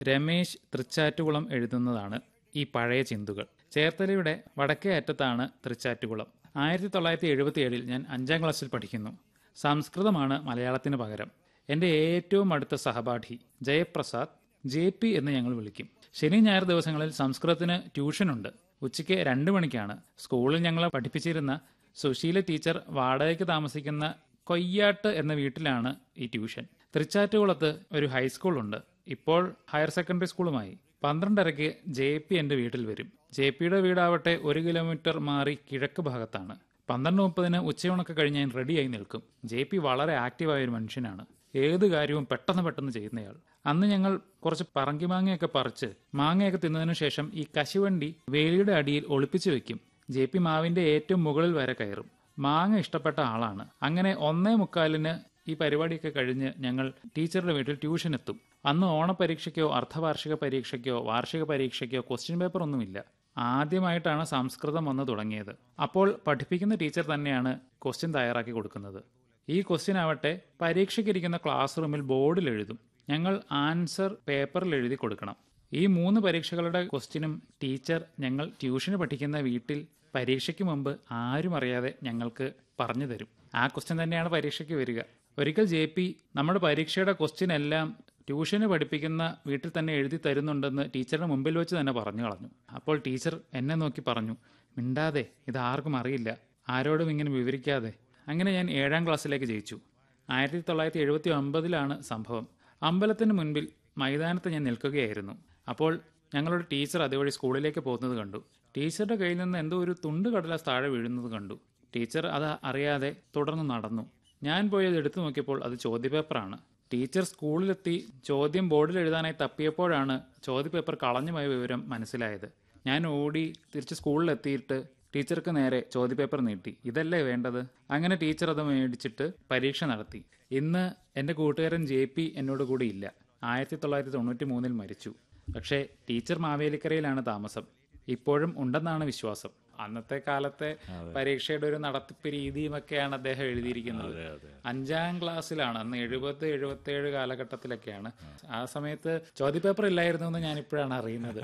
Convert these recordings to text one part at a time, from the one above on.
രമേശ് തൃച്ചാറ്റുകുളം എഴുതുന്നതാണ് ഈ പഴയ ചിന്തുകൾ ചേർത്തലയുടെ വടക്കേ അറ്റത്താണ് തൃച്ചാറ്റുകുളം ആയിരത്തി തൊള്ളായിരത്തി എഴുപത്തിയേഴിൽ ഞാൻ അഞ്ചാം ക്ലാസ്സിൽ പഠിക്കുന്നു സംസ്കൃതമാണ് മലയാളത്തിന് പകരം എൻ്റെ ഏറ്റവും അടുത്ത സഹപാഠി ജയപ്രസാദ് ജെ പി എന്ന് ഞങ്ങൾ വിളിക്കും ശനി ഞായർ ദിവസങ്ങളിൽ സംസ്കൃതത്തിന് ട്യൂഷനുണ്ട് ഉച്ചയ്ക്ക് രണ്ട് മണിക്കാണ് സ്കൂളിൽ ഞങ്ങളെ പഠിപ്പിച്ചിരുന്ന സുശീല ടീച്ചർ വാടകയ്ക്ക് താമസിക്കുന്ന കൊയ്യാട്ട് എന്ന വീട്ടിലാണ് ഈ ട്യൂഷൻ തൃച്ചാറ്റുകുളത്ത് ഒരു ഹൈസ്കൂളുണ്ട് ഇപ്പോൾ ഹയർ സെക്കൻഡറി സ്കൂളുമായി പന്ത്രണ്ടരയ്ക്ക് ജെ പി എൻ്റെ വീട്ടിൽ വരും ജെ പിയുടെ വീടാവട്ടെ ഒരു കിലോമീറ്റർ മാറി കിഴക്ക് ഭാഗത്താണ് പന്ത്രണ്ട് മുപ്പതിന് ഉച്ചയൂണൊക്കെ കഴിഞ്ഞ് ഞാൻ റെഡിയായി നിൽക്കും ജെ പി വളരെ ആക്റ്റീവായ ഒരു മനുഷ്യനാണ് ഏത് കാര്യവും പെട്ടെന്ന് പെട്ടെന്ന് ചെയ്യുന്നയാൾ അന്ന് ഞങ്ങൾ കുറച്ച് പറങ്കി മാങ്ങയൊക്കെ പറിച്ച് മാങ്ങയൊക്കെ തിന്നതിനു ശേഷം ഈ കശുവണ്ടി വേലിയുടെ അടിയിൽ ഒളിപ്പിച്ചു വെക്കും ജെ പി മാവിന്റെ ഏറ്റവും മുകളിൽ വരെ കയറും മാങ്ങ ഇഷ്ടപ്പെട്ട ആളാണ് അങ്ങനെ ഒന്നേ മുക്കാലിന് ഈ പരിപാടിയൊക്കെ കഴിഞ്ഞ് ഞങ്ങൾ ടീച്ചറുടെ വീട്ടിൽ ട്യൂഷൻ എത്തും അന്ന് ഓണപരീക്ഷയ്ക്കോ അർദ്ധവാർഷിക പരീക്ഷയ്ക്കോ വാർഷിക പരീക്ഷയ്ക്കോ ക്വസ്റ്റ്യൻ പേപ്പർ ഒന്നുമില്ല ആദ്യമായിട്ടാണ് സംസ്കൃതം വന്ന് തുടങ്ങിയത് അപ്പോൾ പഠിപ്പിക്കുന്ന ടീച്ചർ തന്നെയാണ് ക്വസ്റ്റ്യൻ തയ്യാറാക്കി കൊടുക്കുന്നത് ഈ ക്വസ്റ്റ്യൻ ആവട്ടെ പരീക്ഷയ്ക്കിരിക്കുന്ന ക്ലാസ് റൂമിൽ ബോർഡിൽ എഴുതും ഞങ്ങൾ ആൻസർ പേപ്പറിൽ എഴുതി കൊടുക്കണം ഈ മൂന്ന് പരീക്ഷകളുടെ ക്വസ്റ്റ്യനും ടീച്ചർ ഞങ്ങൾ ട്യൂഷന് പഠിക്കുന്ന വീട്ടിൽ പരീക്ഷയ്ക്ക് മുമ്പ് ആരും അറിയാതെ ഞങ്ങൾക്ക് പറഞ്ഞു തരും ആ ക്വസ്റ്റ്യൻ തന്നെയാണ് പരീക്ഷയ്ക്ക് വരിക ഒരിക്കൽ ജെ പി നമ്മുടെ പരീക്ഷയുടെ ക്വസ്റ്റ്യൻ എല്ലാം ട്യൂഷന് പഠിപ്പിക്കുന്ന വീട്ടിൽ തന്നെ എഴുതി തരുന്നുണ്ടെന്ന് ടീച്ചറുടെ മുമ്പിൽ വെച്ച് തന്നെ പറഞ്ഞു കളഞ്ഞു അപ്പോൾ ടീച്ചർ എന്നെ നോക്കി പറഞ്ഞു മിണ്ടാതെ ഇത് ആർക്കും അറിയില്ല ആരോടും ഇങ്ങനെ വിവരിക്കാതെ അങ്ങനെ ഞാൻ ഏഴാം ക്ലാസ്സിലേക്ക് ജയിച്ചു ആയിരത്തി തൊള്ളായിരത്തി എഴുപത്തി ഒമ്പതിലാണ് സംഭവം അമ്പലത്തിന് മുൻപിൽ മൈതാനത്ത് ഞാൻ നിൽക്കുകയായിരുന്നു അപ്പോൾ ഞങ്ങളുടെ ടീച്ചർ അതുവഴി സ്കൂളിലേക്ക് പോകുന്നത് കണ്ടു ടീച്ചറുടെ കയ്യിൽ നിന്ന് എന്തോ ഒരു തുണ്ട് കടലാസ് താഴെ വീഴുന്നത് കണ്ടു ടീച്ചർ അത് അറിയാതെ തുടർന്ന് നടന്നു ഞാൻ പോയി അത് എടുത്തു നോക്കിയപ്പോൾ അത് ചോദ്യപേപ്പറാണ് ടീച്ചർ സ്കൂളിലെത്തി ചോദ്യം ബോർഡിൽ എഴുതാനായി തപ്പിയപ്പോഴാണ് ചോദ്യപേപ്പർ കളഞ്ഞുപോയ വിവരം മനസ്സിലായത് ഞാൻ ഓടി തിരിച്ച് സ്കൂളിലെത്തിയിട്ട് ടീച്ചർക്ക് നേരെ ചോദ്യപേപ്പർ നീട്ടി ഇതല്ലേ വേണ്ടത് അങ്ങനെ ടീച്ചർ അത് മേടിച്ചിട്ട് പരീക്ഷ നടത്തി ഇന്ന് എൻ്റെ കൂട്ടുകാരൻ ജെ പി എന്നോട് കൂടി ഇല്ല ആയിരത്തി തൊള്ളായിരത്തി തൊണ്ണൂറ്റി മൂന്നിൽ മരിച്ചു പക്ഷേ ടീച്ചർ മാവേലിക്കരയിലാണ് താമസം ഇപ്പോഴും ഉണ്ടെന്നാണ് വിശ്വാസം അന്നത്തെ കാലത്തെ പരീക്ഷയുടെ ഒരു നടത്തിപ്പ് രീതിയുമൊക്കെയാണ് അദ്ദേഹം എഴുതിയിരിക്കുന്നത് അഞ്ചാം ക്ലാസ്സിലാണ് അന്ന് എഴുപത് എഴുപത്തി ഏഴ് കാലഘട്ടത്തിലൊക്കെയാണ് ആ സമയത്ത് ചോദ്യപേപ്പർ ഇല്ലായിരുന്നു എന്ന് ഞാൻ ഇപ്പോഴാണ് അറിയുന്നത്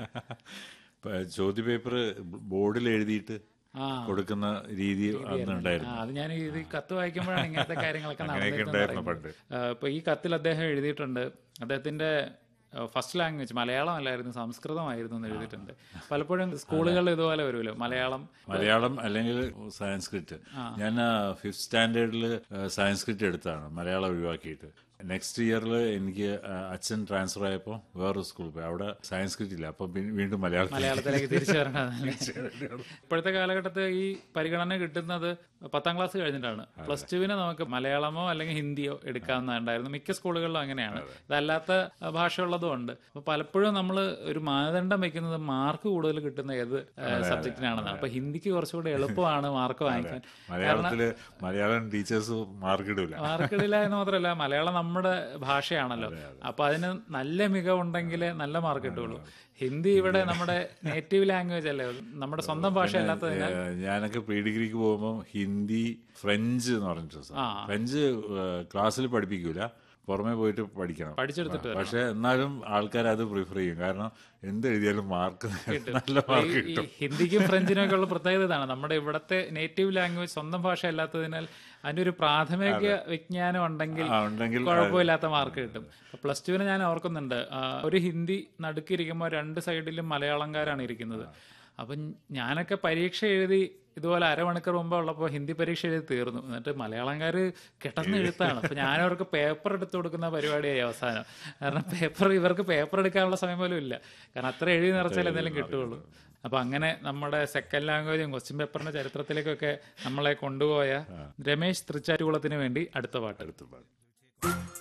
ചോദ്യ പേപ്പർ ബോർഡിൽ എഴുതിയിട്ട് ആ കൊടുക്കുന്ന രീതി അന്ന് ആ, ഉണ്ടായിരുന്നു അത് ഞാൻ ഇത് കത്ത് വായിക്കുമ്പോഴാണ് ഇങ്ങനത്തെ കാര്യങ്ങളൊക്കെ അങ്ങനെയൊക്കെ നടന്നിട്ടുണ്ടെന്ന് ഉണ്ടായിരുന്നു അറിയുന്നത്. ആ, ഇപ്പൊ ഈ കത്തിൽ അദ്ദേഹം എഴുതിയിട്ടുണ്ട് അദ്ദേഹത്തിന്റെ ഫസ്റ്റ് ലാംഗ്വേജ് മലയാളം അല്ലായിരുന്നു സംസ്കൃതമായിരുന്നു എന്ന് എഴുതിയിട്ടുണ്ട് പലപ്പോഴും സ്കൂളുകളിൽ ഇതുപോലെ വരുമല്ലോ മലയാളം മലയാളം അല്ലെങ്കിൽ സാൻസ്ക്രിറ്റ് ഞാൻ ഫിഫ്ത് സ്റ്റാൻഡേർഡിൽ സാൻസ്ക്രിറ്റ് എടുത്താണ് മലയാളം ഒഴിവാക്കിയിട്ട് നെക്സ്റ്റ് ഇയറിൽ എനിക്ക് ആ, അച്ഛൻ ട്രാൻസ്ഫർ ആയപ്പോൾ വേറൊരു സ്കൂളിൽ പോയി അവിടെ സാൻസ്ക്രിറ്റ് ഇല്ല അപ്പൊ വീ- വീണ്ടും മലയാളത്തിൽ മലയാളത്തിലേക്ക് തിരിച്ചു വരണം ഇപ്പോഴത്തെ കാലഘട്ടത്തിൽ ഈ പരിഗണന കിട്ടുന്നത് പത്താം ക്ലാസ് കഴിഞ്ഞിട്ടാണ് പ്ലസ് ടുവിന് നമുക്ക് മലയാളമോ അല്ലെങ്കിൽ ഹിന്ദിയോ എടുക്കാവുന്നതുണ്ടായിരുന്നു മിക്ക സ്കൂളുകളിലും അങ്ങനെയാണ് ഇതല്ലാത്ത അഹ്, ഭാഷയുള്ളതും ഉണ്ട് അപ്പൊ പലപ്പോഴും നമ്മൾ ഒരു മാനദണ്ഡം വെക്കുന്നത് മാർക്ക് കൂടുതൽ കിട്ടുന്ന ഏത് സബ്ജക്റ്റിനാണെന്നാണ് അപ്പൊ ഹിന്ദിക്ക് കുറച്ചുകൂടി എളുപ്പമാണ് മാർക്ക് വാങ്ങിക്കാൻ മലയാളത്തില് മലയാളം ടീച്ചേഴ്സ് മാർക്ക് ഇടൂല മാർക്കിടില്ല എന്ന് മാത്രമല്ല മലയാളം നമ്മുടെ ഭാഷയാണല്ലോ അപ്പൊ അതിന് നല്ല മികവുണ്ടെങ്കിൽ നല്ല മാർക്ക് കിട്ടുള്ളൂ ഹിന്ദി ഇവിടെ നമ്മുടെ നേറ്റീവ് ലാംഗ്വേജ് അല്ലേ നമ്മുടെ സ്വന്തം ഭാഷ അല്ലാത്തതിനാൽ ഏഹ് ഞാനൊക്കെ പ്രീ ഡിഗ്രിക്ക് പോകുമ്പോൾ ഹിന്ദി ഫ്രഞ്ച് എന്ന് പറഞ്ഞിട്ട് സാധനം. ഫ്രഞ്ച് ഏഹ് ക്ലാസ്സിൽ പഠിപ്പിക്കൂല പുറമെ പോയിട്ട് പഠിക്കണം പഠിച്ചെടുത്തിട്ട് പക്ഷെ എന്നാലും ആൾക്കാർ അത് പ്രിഫർ ചെയ്യും കാരണം എന്ത് എഴുതിയാലും മാർക്ക് നല്ല മാർക്ക് ഈ കിട്ടും ഹിന്ദിക്കും ഫ്രഞ്ചിനും ഒക്കെ ഉള്ള പ്രത്യേകത ഇതാണ് നമ്മുടെ ഇവിടത്തെ നേറ്റീവ് ലാംഗ്വേജ് സ്വന്തം ഭാഷ അല്ലാത്തതിനാൽ അതിന്റെ ഒരു പ്രാഥമിക വിജ്ഞാനം ഉണ്ടെങ്കിൽ ആ, ഉണ്ടെങ്കിൽ കുഴപ്പമില്ലാത്ത മാർക്ക് കിട്ടും പ്ലസ് ടുവിന് ഞാൻ ഓർക്കുന്നുണ്ട് ആ, ഒരു ഹിന്ദി നടുക്കിരിക്കുമ്പോൾ രണ്ട് സൈഡിലും മലയാളംകാരാണ് ഇരിക്കുന്നത് അപ്പം ഞാനൊക്കെ പരീക്ഷ എഴുതി ഇതുപോലെ അരമണിക്കൂർ മുമ്പ് ഉള്ളപ്പോൾ ഹിന്ദി പരീക്ഷ എഴുതി തീർന്നു എന്നിട്ട് മലയാളംകാർ കിടന്ന് എഴുത്താണ് അപ്പൊ ഞാനവർക്ക് പേപ്പർ എടുത്തു കൊടുക്കുന്ന പരിപാടിയായി അവസാനം കാരണം പേപ്പർ ഇവർക്ക് പേപ്പർ എടുക്കാനുള്ള സമയം പോലും ഇല്ല കാരണം അത്ര എഴുതി നിറച്ചാൽ എന്തെങ്കിലും കിട്ടുള്ളൂ അപ്പൊ അങ്ങനെ നമ്മുടെ സെക്കൻഡ് ലാംഗ്വേജും ക്വസ്റ്റ്യൻ പേപ്പറിന്റെ ചരിത്രത്തിലേക്കൊക്കെ നമ്മളെ കൊണ്ടുപോയ രമേശ് തൃച്ചാറ്റുകുളത്തിന് വേണ്ടി അടുത്ത പാട്ട് അടുത്ത പാട്ട്